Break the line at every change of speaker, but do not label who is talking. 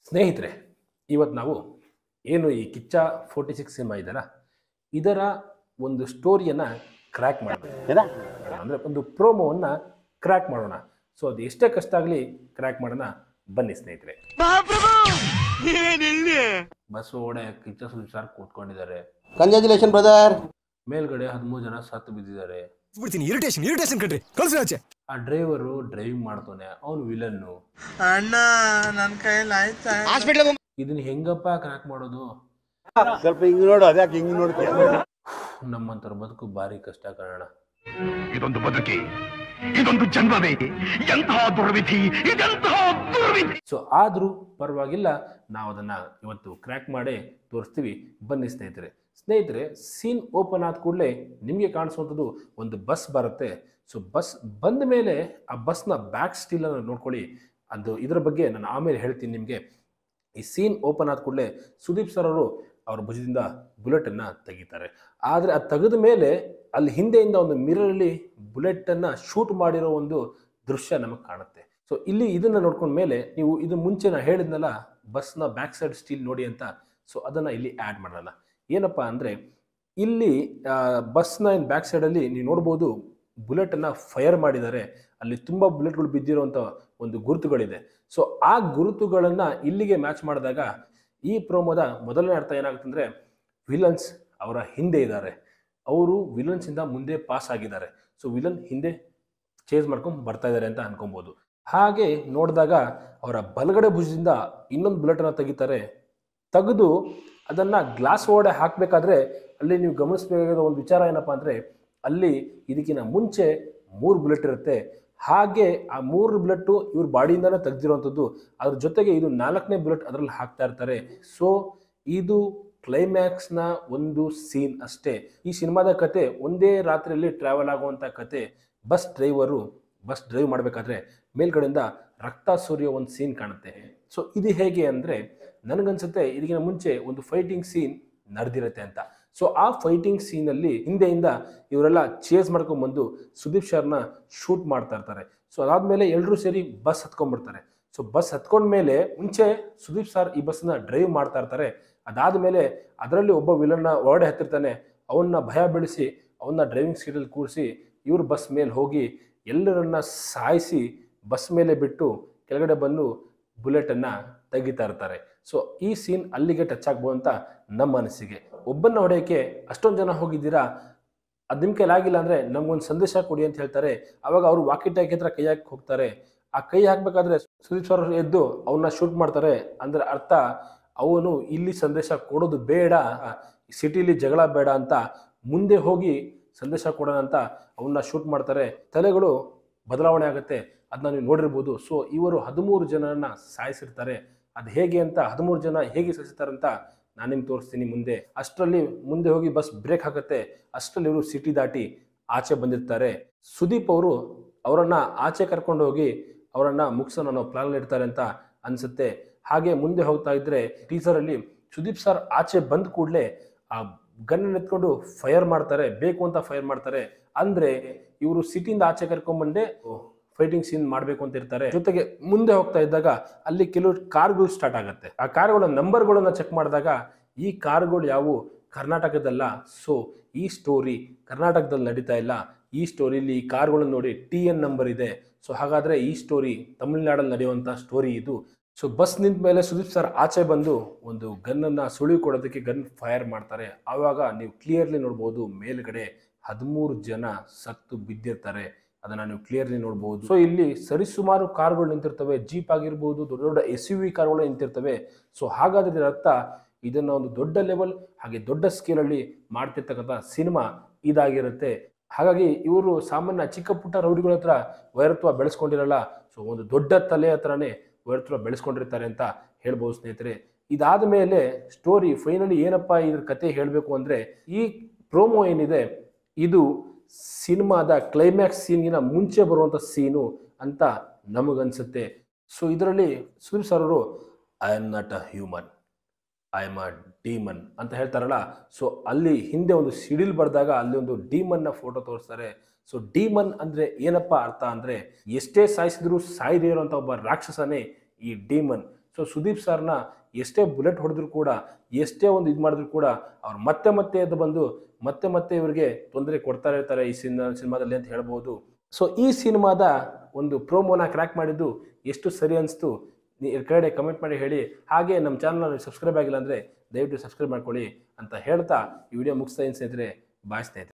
ಸ್ನೇಹಿತರೆ ಇವತ್ತು ನಾವು ಏನು ಈ ಕಿಚ್ಚ ಫೋರ್ಟಿ ಸಿಕ್ಸ್ ಸಿನಿಮಾ ಇದೆಯಲ್ಲ ಇದರ ಒಂದು ಸ್ಟೋರಿಯನ್ನು ಕ್ರ್ಯಾಕ್ ಮಾಡಬೇಕು ಅಂದರೆ ಒಂದು ಪ್ರೋಮೋವನ್ನು ಕ್ರ್ಯಾಕ್ ಮಾಡೋಣ ಸೊ ಅದು ಎಷ್ಟೇ ಕಷ್ಟ ಆಗಲಿ ಕ್ರ್ಯಾಕ್ ಮಾಡೋಣ ಬನ್ನಿ ಸ್ನೇಹಿತರೆ ಬಸ್ ಓಡೆ ಕಿಚ್ಚ ಸುದೀಪ್ ಸರ್ ಕೂತ್ಕೊಂಡಿದ್ದಾರೆ
ಕಂಗ್ರ್ಯಾಚುಲೇಷನ್ ಬ್ರದರ್
ಮೇಲ್ಗಡೆ ಹದಿಮೂರು ಜನ ಸತ್ತು ಬಿದ್ದಿದ್ದಾರೆ
ಬಿಡ್ತೀನಿ ಇರಿಟೇಷನ್ ಇರಿಟೇಷನ್ ಕಣ್ರಿ ಕಳ್ಸಿ ಆಚೆ
ಆ ಡ್ರೈವರು ಡ್ರೈವಿಂಗ್ ಮಾಡ್ತಾನೆ ಅವನು ವಿಲನ್ನು
ಅಣ್ಣ ನನ್ನ ಕೈಯಲ್ಲಿ ಆಯ್ತಾ
ಇದನ್ನ ಹೆಂಗಪ್ಪ ಕ್ರ್ಯಾಕ್ ಮಾಡೋದು
ಸ್ವಲ್ಪ ಹಿಂಗ್ ನೋಡು ಅದ್ಯಾಕೆ ಹಿಂಗ್ ನೋಡ್ತೀಯ
ನಮ್ಮಂತರ ಬದುಕು ಭಾರಿ ಕಷ್ಟ ಕಾರಣ
ಇದೊಂದು ಬದುಕಿ ಇದೊಂದು ಜನ್ಮವೇ ಎಂತಹ ದುರ್ವಿಧಿ ಇದೆಂತಹ ದುರ್ವಿಧಿ
ಸೊ ಆದರೂ ಪರವಾಗಿಲ್ಲ ನಾವು ಅದನ್ನು ಇವತ್ತು ಕ್ರ್ಯಾಕ್ ಮಾಡಿ ತೋರಿಸ್ತೀವಿ ಬನ್ನಿ ಸ್ನೇಹಿತರೆ ಸ್ನೇಹಿತರೆ ಸೀನ್ ಓಪನ್ ಆದ ಕೂಡಲೇ ನಿಮಗೆ ಕಾಣಿಸುವಂಥದ್ದು ಒಂದು ಬಸ್ ಬರುತ್ತೆ ಸೊ ಬಸ್ ಬಂದ ಮೇಲೆ ಆ ಬಸ್ನ ಬ್ಯಾಕ್ ಸ್ಟೀಲನ್ನು ನೋಡ್ಕೊಳ್ಳಿ ಅದು ಇದರ ಬಗ್ಗೆ ನಾನು ಆಮೇಲೆ ಹೇಳ್ತೀನಿ ನಿಮಗೆ ಈ ಸೀನ್ ಓಪನ್ ಆದ ಕೂಡಲೇ ಸುದೀಪ್ ಸರ್ ಅವರು ಅವರ ಭುಜದಿಂದ ಬುಲೆಟನ್ನು ತೆಗಿತಾರೆ ಆದರೆ ಅದು ತೆಗೆದ ಮೇಲೆ ಅಲ್ಲಿ ಹಿಂದೆಯಿಂದ ಒಂದು ಮಿರರಲ್ಲಿ ಬುಲೆಟನ್ನು ಶೂಟ್ ಮಾಡಿರೋ ಒಂದು ದೃಶ್ಯ ನಮಗೆ ಕಾಣುತ್ತೆ ಸೊ ಇಲ್ಲಿ ಇದನ್ನು ನೋಡ್ಕೊಂಡ ಮೇಲೆ ನೀವು ಇದು ಮುಂಚೆ ನಾನು ಹೇಳಿದ್ನಲ್ಲ ಬಸ್ನ ಬ್ಯಾಕ್ ಸೈಡ್ ಸ್ಟೀಲ್ ನೋಡಿ ಅಂತ ಸೊ ಅದನ್ನು ಇಲ್ಲಿ ಆ್ಯಡ್ ಮಾಡೋಣ ಏನಪ್ಪ ಅಂದರೆ ಇಲ್ಲಿ ಆ, ಬಸ್ನ ಬ್ಯಾಕ್ ಸೈಡಲ್ಲಿ ನೀವು ನೋಡ್ಬೋದು ಬುಲೆಟನ್ನು ಫೈರ್ ಮಾಡಿದ್ದಾರೆ ಅಲ್ಲಿ ತುಂಬ ಬುಲೆಟ್ಗಳು ಬಿದ್ದಿರುವಂಥ ಒಂದು ಗುರುತುಗಳಿದೆ ಸೊ ಆ ಗುರುತುಗಳನ್ನು ಇಲ್ಲಿಗೆ ಮ್ಯಾಚ್ ಮಾಡಿದಾಗ ಈ ಪ್ರೋಮೋದ ಮೊದಲನೇ ಅರ್ಥ ಏನಾಗುತ್ತೆ ಅಂದರೆ ವಿಲನ್ಸ್ ಅವರ ಹಿಂದೆ ಇದ್ದಾರೆ ಅವರು ವಿಲನ್ಸಿಂದ ಮುಂದೆ ಪಾಸ್ ಆಗಿದ್ದಾರೆ ಸೊ ವಿಲನ್ ಹಿಂದೆ ಚೇಂಜ್ ಮಾಡ್ಕೊಂಡು ಬರ್ತಾ ಇದ್ದಾರೆ ಅಂತ ಅನ್ಕೊಬೋದು ಹಾಗೆ ನೋಡಿದಾಗ ಅವರ ಬಲಗಡೆ ಭುಜದಿಂದ ಇನ್ನೊಂದು ಬುಲೆಟನ್ನು ತೆಗಿತಾರೆ ತೆಗೆದು ಅದನ್ನು ಗ್ಲಾಸ್ ಒಳಗಡೆ ಹಾಕಬೇಕಾದ್ರೆ ಅಲ್ಲಿ ನೀವು ಗಮನಿಸಬೇಕಾದ ಒಂದು ವಿಚಾರ ಏನಪ್ಪ ಅಂದರೆ ಅಲ್ಲಿ ಇದಕ್ಕಿಂತ ಮುಂಚೆ ಮೂರು ಬುಲೆಟ್ ಇರುತ್ತೆ ಹಾಗೆ ಆ ಮೂರು ಬುಲೆಟ್ಟು ಇವ್ರ ಬಾಡಿಯಿಂದನೇ ತೆಗೆದಿರುವಂಥದ್ದು ಅದ್ರ ಜೊತೆಗೆ ಇದು ನಾಲ್ಕನೇ ಬುಲೆಟ್ ಅದರಲ್ಲಿ ಹಾಕ್ತಾ ಇರ್ತಾರೆ ಸೊ ಇದು ಕ್ಲೈಮ್ಯಾಕ್ಸ್ನ ಒಂದು ಸೀನ್ ಅಷ್ಟೇ ಈ ಸಿನಿಮಾದ ಕತೆ ಒಂದೇ ರಾತ್ರಿಯಲ್ಲಿ ಟ್ರಾವೆಲ್ ಆಗುವಂಥ ಕತೆ ಬಸ್ ಡ್ರೈವರು ಬಸ್ ಡ್ರೈವ್ ಮಾಡಬೇಕಾದ್ರೆ ಮೇಲ್ಗಡೆಯಿಂದ ರಕ್ತ ಸುರಿಯೋ ಒಂದು ಸೀನ್ ಕಾಣುತ್ತೆ ಸೊ ಇದು ಹೇಗೆ ಅಂದರೆ ನನಗನ್ಸುತ್ತೆ ಇದಕ್ಕಿಂತ ಮುಂಚೆ ಒಂದು ಫೈಟಿಂಗ್ ಸೀನ್ ನಡೆದಿರುತ್ತೆ ಅಂತ ಸೊ ಆ ಫೈಟಿಂಗ್ ಸೀನಲ್ಲಿ ಹಿಂದೆಯಿಂದ ಇವರೆಲ್ಲ ಚೇಸ್ ಮಾಡ್ಕೊಂಡ್ಬಂದು ಸುದೀಪ್ ಸರ್ನ ಶೂಟ್ ಮಾಡ್ತಾ ಇರ್ತಾರೆ ಸೊ ಅದಾದಮೇಲೆ ಎಲ್ಲರೂ ಸೇರಿ ಬಸ್ ಹತ್ಕೊಂಡ್ಬಿಡ್ತಾರೆ ಸೊ ಬಸ್ ಹತ್ಕೊಂಡ್ಮೇಲೆ ಮುಂಚೆ ಸುದೀಪ್ ಸರ್ ಈ ಬಸ್ನ ಡ್ರೈವ್ ಮಾಡ್ತಾ ಇರ್ತಾರೆ ಅದಾದಮೇಲೆ ಅದರಲ್ಲಿ ಒಬ್ಬ ವಿಲನ್ನ ಒಳಗಡೆ ಹತ್ತಿರ್ತಾನೆ ಅವನ್ನ ಭಯ ಬೀಳಿಸಿ ಅವನ್ನ ಡ್ರೈವಿಂಗ್ ಸೀಟಲ್ಲಿ ಕೂರಿಸಿ ಇವ್ರು ಬಸ್ ಮೇಲೆ ಹೋಗಿ ಎಲ್ಲರನ್ನ ಸಾಯಿಸಿ ಬಸ್ ಮೇಲೆ ಬಿಟ್ಟು ಕೆಳಗಡೆ ಬಂದು ಬುಲೆಟನ್ನು ತೆಗಿತಾ ಇರ್ತಾರೆ ಸೊ ಈ ಸೀನ್ ಅಲ್ಲಿಗೆ ಟಚ್ ಆಗ್ಬೋದು ಅಂತ ನಮ್ಮ ಅನಿಸಿಕೆ ಒಬ್ಬನ್ನ ಹೊಡೆಯೋಕ್ಕೆ ಅಷ್ಟೊಂದು ಜನ ಹೋಗಿದ್ದೀರಾ ಅದು ನಿಮ್ಮ ಕೈಲಾಗಿಲ್ಲ ಅಂದರೆ ನಮ್ಗೊಂದು ಸಂದೇಶ ಕೊಡಿ ಅಂತ ಹೇಳ್ತಾರೆ ಅವಾಗ ಅವರು ವಾಕಿ ಟಾಕಿ ಹತ್ರ ಕೈ ಹಾಕಿ ಹೋಗ್ತಾರೆ ಆ ಕೈ ಹಾಕಬೇಕಾದ್ರೆ ಸುದೀಪ್ ಸರ್ ಎದ್ದು ಅವನ್ನ ಶೂಟ್ ಮಾಡ್ತಾರೆ ಅಂದರೆ ಅರ್ಥ ಅವನು ಇಲ್ಲಿ ಸಂದೇಶ ಕೊಡೋದು ಬೇಡ ಸಿಟಿಲಿ ಜಗಳ ಬೇಡ ಅಂತ ಮುಂದೆ ಹೋಗಿ ಸಂದೇಶ ಕೊಡೋಣ ಅಂತ ಅವನ್ನ ಶೂಟ್ ಮಾಡ್ತಾರೆ ತಲೆಗಳು ಬದಲಾವಣೆ ಆಗುತ್ತೆ ಅದನ್ನ ನೀವು ನೋಡಿರ್ಬೋದು ಸೊ ಇವರು ಹದಿಮೂರು ಜನರನ್ನ ಸಾಯಿಸಿರ್ತಾರೆ ಅದು ಹೇಗೆ ಅಂತ ಹದಿಮೂರು ಜನ ಹೇಗೆ ಸಾಯಿಸ್ತಾರೆ ಅಂತ ನಾನು ನಿಮ್ಗೆ ತೋರಿಸ್ತೀನಿ ಮುಂದೆ ಅಷ್ಟರಲ್ಲಿ ಮುಂದೆ ಹೋಗಿ ಬಸ್ ಬ್ರೇಕ್ ಆಗುತ್ತೆ ಅಷ್ಟರಲ್ಲಿ ಇವರು ಸಿಟಿ ದಾಟಿ ಆಚೆ ಬಂದಿರ್ತಾರೆ ಸುದೀಪ್ ಅವರು ಅವರನ್ನ ಆಚೆ ಕರ್ಕೊಂಡು ಹೋಗಿ ಅವರನ್ನ ಮುಗಿಸೋಣ ಅನ್ನೋ ಪ್ಲಾನ್ ಇಡ್ತಾರೆ ಅಂತ ಅನ್ಸುತ್ತೆ ಹಾಗೆ ಮುಂದೆ ಹೋಗ್ತಾ ಇದ್ರೆ ಟೀಸರಲ್ಲಿ ಸುದೀಪ್ ಸರ್ ಆಚೆ ಬಂದ ಕೂಡಲೇ ಆ ಗನ್ ಎತ್ಕೊಂಡು ಫೈರ್ ಮಾಡ್ತಾರೆ ಬೇಕು ಅಂತ ಫೈರ್ ಮಾಡ್ತಾರೆ ಅಂದ್ರೆ ಇವರು ಸಿಟಿಯಿಂದ ಆಚೆ ಕರ್ಕೊಂಡ್ಬಂಡೆ ಫೈಟಿಂಗ್ ಸೀನ್ ಮಾಡಬೇಕು ಅಂತ ಇರ್ತಾರೆ ಜೊತೆಗೆ ಮುಂದೆ ಹೋಗ್ತಾ ಇದ್ದಾಗ ಅಲ್ಲಿ ಕೆಲವು ಕಾರ್ಗಳು ಸ್ಟಾರ್ಟ್ ಆಗುತ್ತೆ ಆ ಕಾರ್ಗಳ ನಂಬರ್ಗಳನ್ನ ಚೆಕ್ ಮಾಡಿದಾಗ ಈ ಕಾರ್ಗಳು ಯಾವುವು ಕರ್ನಾಟಕದಲ್ಲ ಸೊ ಈ ಸ್ಟೋರಿ ಕರ್ನಾಟಕದಲ್ಲಿ ನಡೀತಾ ಇಲ್ಲ ಈ ಸ್ಟೋರಿಲಿ ಈ ಕಾರ್ಗಳನ್ನು ನೋಡಿ ಟಿ ಎನ್ ನಂಬರ್ ಇದೆ ಸೊ ಹಾಗಾದ್ರೆ ಈ ಸ್ಟೋರಿ ತಮಿಳ್ನಾಡಲ್ಲಿ ನಡೆಯುವಂಥ ಸ್ಟೋರಿ ಇದು ಸೊ ಬಸ್ ನಿಂತ ಮೇಲೆ ಸುದೀಪ್ ಸರ್ ಆಚೆ ಬಂದು ಒಂದು ಗನ್ನನ್ನು ಸುಳಿವು ಕೊಡೋದಕ್ಕೆ ಗನ್ ಫೈರ್ ಮಾಡ್ತಾರೆ ಆವಾಗ ನೀವು ಕ್ಲಿಯರ್ಲಿ ನೋಡ್ಬೋದು ಮೇಲ್ಗಡೆ ಹದಿಮೂರು ಜನ ಸತ್ತು ಬಿದ್ದಿರ್ತಾರೆ ಅದನ್ನ ನೀವು ಕ್ಲಿಯರ್ಲಿ ನೋಡ್ಬೋದು ಸೊ ಇಲ್ಲಿ ಸರಿಸುಮಾರು ಕಾರ್ಗಳು ನಿಂತಿರ್ತವೆ ಜೀಪ್ ಆಗಿರ್ಬೋದು ದೊಡ್ಡ ದೊಡ್ಡ ಎಸ್ ಯು ವಿ ಕಾರ್ಗಳು ನಿಂತಿರ್ತವೆ ಸೊ ಹಾಗಾದ್ರೆ ಇದರ ಅರ್ಥ ಇದನ್ನ ಒಂದು ದೊಡ್ಡ ಲೆವೆಲ್ ಹಾಗೆ ದೊಡ್ಡ ಸ್ಕೇಲಲ್ಲಿ ಮಾಡ್ತಿರ್ತಕ್ಕಂಥ ಸಿನಿಮಾ ಇದಾಗಿರುತ್ತೆ ಹಾಗಾಗಿ ಇವರು ಸಾಮಾನ್ಯ ಚಿಕ್ಕ ಪುಟ್ಟ ರೌಡಿಗಳ ಹತ್ರ ವೈರತ್ವ ಬೆಳೆಸ್ಕೊಂಡಿರಲ್ಲ ಸೊ ಒಂದು ದೊಡ್ಡ ತಲೆ ಹತ್ರನೇ ವೈರತ್ವ ಬೆಳೆಸ್ಕೊಂಡಿರ್ತಾರೆ ಅಂತ ಹೇಳ್ಬೋದು ಸ್ನೇಹಿತರೆ ಇದಾದ ಮೇಲೆ ಸ್ಟೋರಿ ಫೈನಲಿ ಏನಪ್ಪ ಇದ್ರ ಕತೆ ಹೇಳಬೇಕು ಅಂದರೆ ಈ ಪ್ರೋಮೋ ಏನಿದೆ ಇದು ಸಿನಿಮಾದ ಕ್ಲೈಮ್ಯಾಕ್ಸ್ ಸೀನ್ಗಿನ ಮುಂಚೆ ಬರುವಂಥ ಸೀನು ಅಂತ ನಮಗನ್ಸುತ್ತೆ ಸೊ ಇದರಲ್ಲಿ ಸುದೀಪ್ ಸರ್ ಅವರು I am not a human I am a demon ಅಂತ ಹೇಳ್ತಾರಲ್ಲ ಸೊ ಅಲ್ಲಿ ಹಿಂದೆ ಒಂದು ಸಿಡಿಲ್ ಬರೆದಾಗ ಅಲ್ಲಿ ಒಂದು ಡೀಮನ್ನ ಫೋಟೋ ತೋರಿಸ್ತಾರೆ ಸೊ ಡೀಮನ್ ಅಂದರೆ ಏನಪ್ಪ ಅರ್ಥ ಅಂದರೆ ಎಷ್ಟೇ ಸಾಯಿಸಿದ್ರು ಸಾಯದೇ ಇರುವಂಥ ಒಬ್ಬ ರಾಕ್ಷಸನೇ ಈ ಡೀಮನ್ ಸೊ ಸೊ ಸುದೀಪ್ ಸರ್ನ ಎಷ್ಟೇ ಬುಲೆಟ್ ಹೊಡೆದ್ರು ಕೂಡ ಎಷ್ಟೇ ಒಂದು ಇದು ಮಾಡಿದ್ರು ಕೂಡ ಅವ್ರು ಮತ್ತೆ ಮತ್ತೆ ಎದ್ದು ಬಂದು ಮತ್ತೆ ಮತ್ತೆ ಇವರಿಗೆ ತೊಂದರೆ ಕೊಡ್ತಾ ಇರ್ತಾರೆ ಈ ಸಿನಿಮಾ ಸಿನಿಮಾದಲ್ಲಿ ಅಂತ ಹೇಳ್ಬೋದು ಸೊ ಈ ಸಿನಿಮಾದ ಒಂದು ಪ್ರೋಮೋನ ಕ್ರ್ಯಾಕ್ ಮಾಡಿದ್ದು ಎಷ್ಟು ಸರಿ ಅನಿಸ್ತು ಕೆಳಗಡೆ ಕಮೆಂಟ್ ಮಾಡಿ ಹೇಳಿ ಹಾಗೆ ನಮ್ಮ ಚಾನಲ್ನ ಸಬ್ಸ್ಕ್ರೈಬ್ ಆಗಿಲ್ಲ ಅಂದರೆ ದಯವಿಟ್ಟು ಸಬ್ಸ್ಕ್ರೈಬ್ ಮಾಡ್ಕೊಳ್ಳಿ ಅಂತ ಹೇಳ್ತಾ ಈ ವಿಡಿಯೋ ಮುಗಿಸ್ತಾ ಇದ್ದೀನಿ ಸ್ನೇಹಿತರೆ ಬಾಯ್ ಸ್ನೇಹಿತರೆ